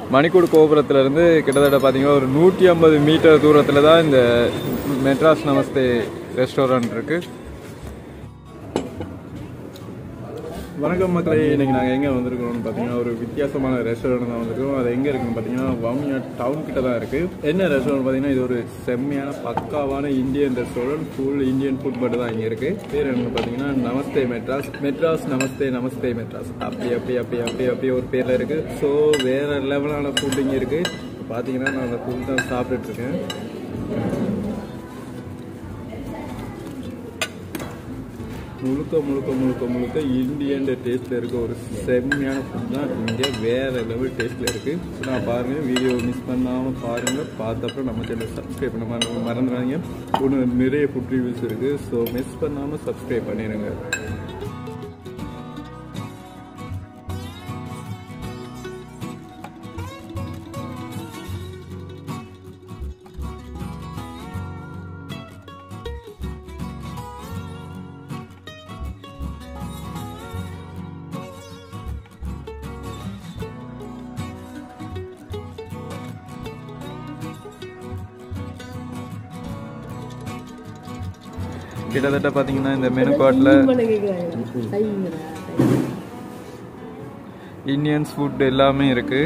மணிக்கூடு கோபுரத்துலேருந்து கிட்டத்தட்ட பார்த்தீங்கன்னா ஒரு நூற்றி ஐம்பது மீட்டர் தூரத்தில் தான் இந்த மெட்ராஸ் நமஸ்தே ரெஸ்டாரண்ட் இருக்குது வணக்கம் மக்களே இன்னைக்கு நாங்கள் எங்கே வந்திருக்கிறோம்னு பார்த்தீங்கன்னா ஒரு வித்தியாசமான ரெஸ்டாரண்ட் தான் வந்திருக்கோம் அது எங்கே இருக்குன்னு பார்த்தீங்கன்னா வவுனியா டவுன் கிட்ட தான் இருக்குது என்ன ரெஸ்டாரண்ட் பார்த்தீங்கன்னா இது ஒரு செம்மையான பக்காவான Indian restaurant full Indian food மட்டும் தான் இங்கே இருக்குது பேர் என்ன பார்த்தீங்கன்னா நமஸ்தே மெட்ராஸ் மெட்ராஸ் நமஸ்தே நமஸ்தே மெட்ராஸ் அப்படி அப்படி அப்படி அப்படி அப்படி ஒரு பேரில் இருக்குது ஸோ வேறு லெவலான ஃபுட் இங்கே இருக்குது பார்த்தீங்கன்னா நான் அந்த ஃபுட் தான் சாப்பிட்டுட்டு இருக்கேன் முழுக்க முழுக்க முழுக்க முழுக்க இந்தியன் டேஸ்ட்டில் இருக்க ஒரு செம்மையான ஃபுட் தான் இங்கே வேறு லெவல் டேஸ்ட்டில் இருக்குது ஸோ நான் பாருங்கள் வீடியோ மிஸ் பண்ணாமல் பாருங்கள் பார்த்தப்பறம் நம்ம சேனல் சப்ஸ்கிரைப் பண்ண மற மறந்துடாதீங்க ஒன்று நிறைய ஃபுட் ரிவ்யூஸ் இருக்குது ஸோ மிஸ் பண்ணாமல் சப்ஸ்கிரைப் பண்ணிடுங்க கிட்டத்தட்ட பார்த்தீங்கன்னா இந்த மெனு கார்டில் பண்ண கேக்குறாங்க தைங்கடா இந்தியன்ஸ் ஃபுட் எல்லாமே இருக்கு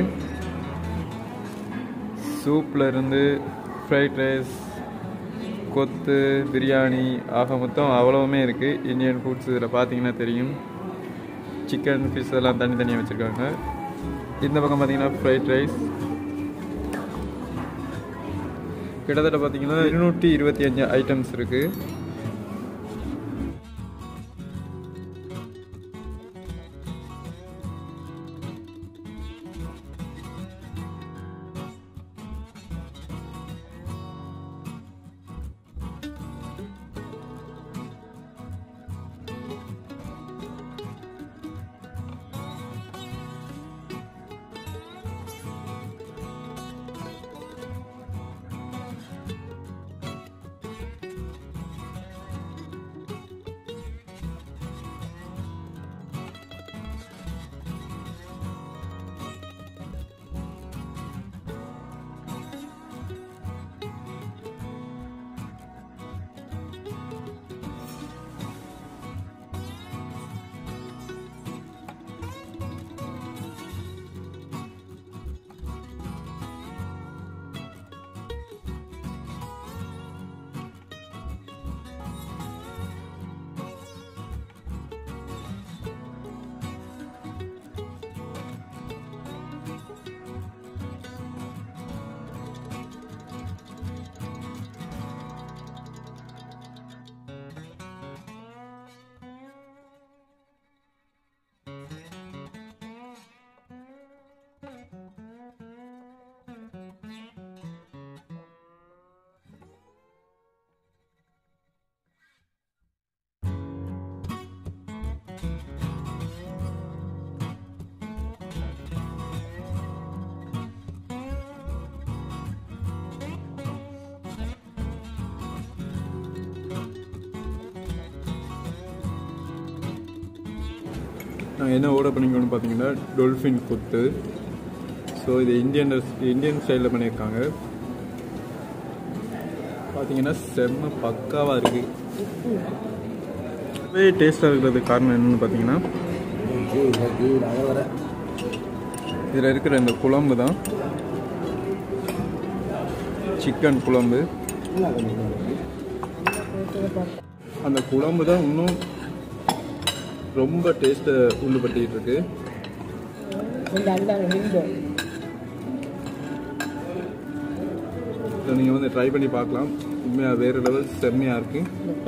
சூப்ல இருந்து ஃப்ரைட் ரைஸ் கொத்து பிரியாணி ஆக மொத்தம் அவ்வளவுமே இருக்கு இந்தியன் ஃபுட்ஸ் இதில் பார்த்தீங்கன்னா தெரியும் சிக்கன் ஃபிஷ் எல்லாம் தனித்தனியாக வச்சுருக்காங்க இந்த பக்கம் பார்த்தீங்கன்னா ஃப்ரைட் ரைஸ் கிட்டத்தட்ட பார்த்தீங்கன்னா இருநூற்றி இருபத்தி அஞ்சு ஐட்டம்ஸ் இருக்குது நாங்கள் என்ன ஆர்டர் பண்ணிக்கணும்னு பார்த்தீங்கன்னா டொல்ஃபின் கொத்து ஸோ இது இந்தியன் இந்தியன் ஸ்டைலில் பண்ணியிருக்காங்க பார்த்தீங்கன்னா செம்ம பக்காவாக இருக்குது ரொம்பவே டேஸ்ட்டாக இருக்கிறதுக்கு காரணம் என்னன்னு பார்த்தீங்கன்னா இதில் இருக்கிற இந்த குழம்பு தான் சிக்கன் குழம்பு அந்த குழம்பு தான் இன்னும் ரொம்ப டேஸ்ட்டை உண்டு பட்டிக்கிட்டு இருக்கு இந்த அண்டாங்க நின்றோம் ஸோ நீங்கள் வந்து ட்ரை பண்ணி பார்க்கலாம் உண்மையாக வேறு லெவல் செம்மையாக இருக்குது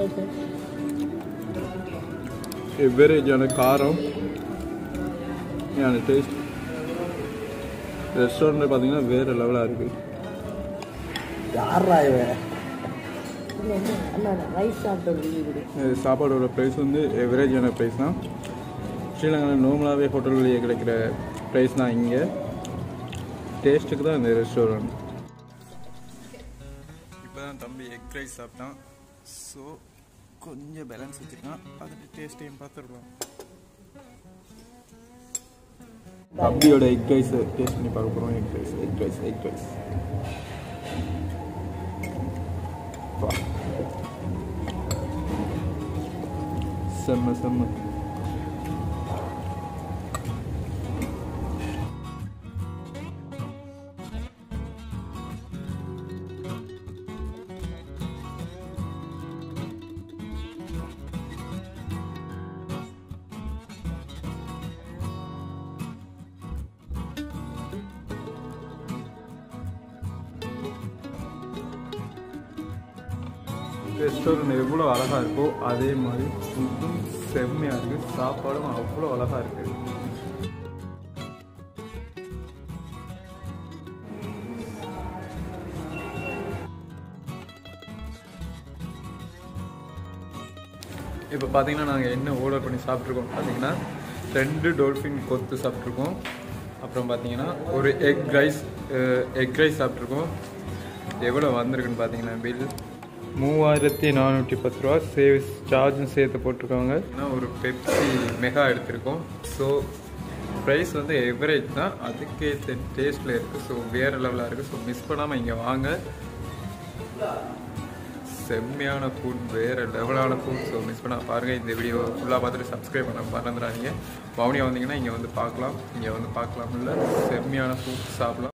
எவரேஜான காரம் டேஸ்ட் ரெஸ்டாரண்ட் பார்த்தீங்கன்னா வேறு லெவலாக இருக்குது யாரா இவன் அண்ணா ரைஸ் சாப்பிட்டு வீடு இது சாப்பாடோட ப்ரைஸ் வந்து எவரேஜான ப்ரைஸ் தான் ஸ்ரீலங்காவில் நார்மலாகவே ஹோட்டல்லேயே கிடைக்கிற ப்ரைஸ் தான் இங்கே டேஸ்ட்டுக்கு தான் இந்த ரெஸ்டாரண்ட் இப்போ தான் தம்பி எக் ரைஸ் சாப்பிட்டான் ஸோ கொஞ்சம் பேலன்ஸ் வச்சுருக்கான் அதில் டேஸ்ட்டையும் பார்த்துருக்கலாம் தம்பியோட எக் ரைஸ் டேஸ்ட் பண்ணி பார்க்க போகிறோம் egg rice egg rice egg rice செம்ம செம்ம ரெஸ்டாரண்ட் எவ்வளோ அழகாக இருக்கோ அதே மாதிரி ஃபுட்டும் செம்மையாக இருக்குது சாப்பாடும் அவ்வளோ அழகாக இருக்குது இப்போ பார்த்தீங்கன்னா நாங்கள் என்ன ஆர்டர் பண்ணி சாப்பிட்ருக்கோம் பார்த்தீங்கன்னா ரெண்டு டோல்ஃபின் கொத்து சாப்பிட்ருக்கோம் அப்புறம் பார்த்தீங்கன்னா ஒரு எக் ரைஸ் எக் ரைஸ் சாப்பிட்ருக்கோம் எவ்வளோ வந்திருக்குன்னு பார்த்தீங்கன்னா பில் மூவாயிரத்தி நானூற்றி பத்து ரூபா சேவ்ஸ் சார்ஜும் சேர்த்து போட்டிருக்காங்க ஏன்னா ஒரு பெப்சி மெகா எடுத்திருக்கோம் ஸோ ப்ரைஸ் வந்து எவரேஜ் தான் அதுக்கேற்ற டேஸ்ட்டில் இருக்குது ஸோ வேறு லெவலாக இருக்குது ஸோ மிஸ் பண்ணாமல் இங்கே வாங்க செம்மையான ஃபுட் வேறு லெவலான ஃபுட் ஸோ மிஸ் பண்ணால் பாருங்கள் இந்த வீடியோ ஃபுல்லாக பார்த்துட்டு சப்ஸ்கிரைப் பண்ண மறந்துடாதீங்க வவுனியா வந்தீங்கன்னா இங்கே வந்து பார்க்கலாம் இங்கே வந்து பார்க்கலாம் இல்லை செம்மையான ஃபுட் சாப்பிடலாம்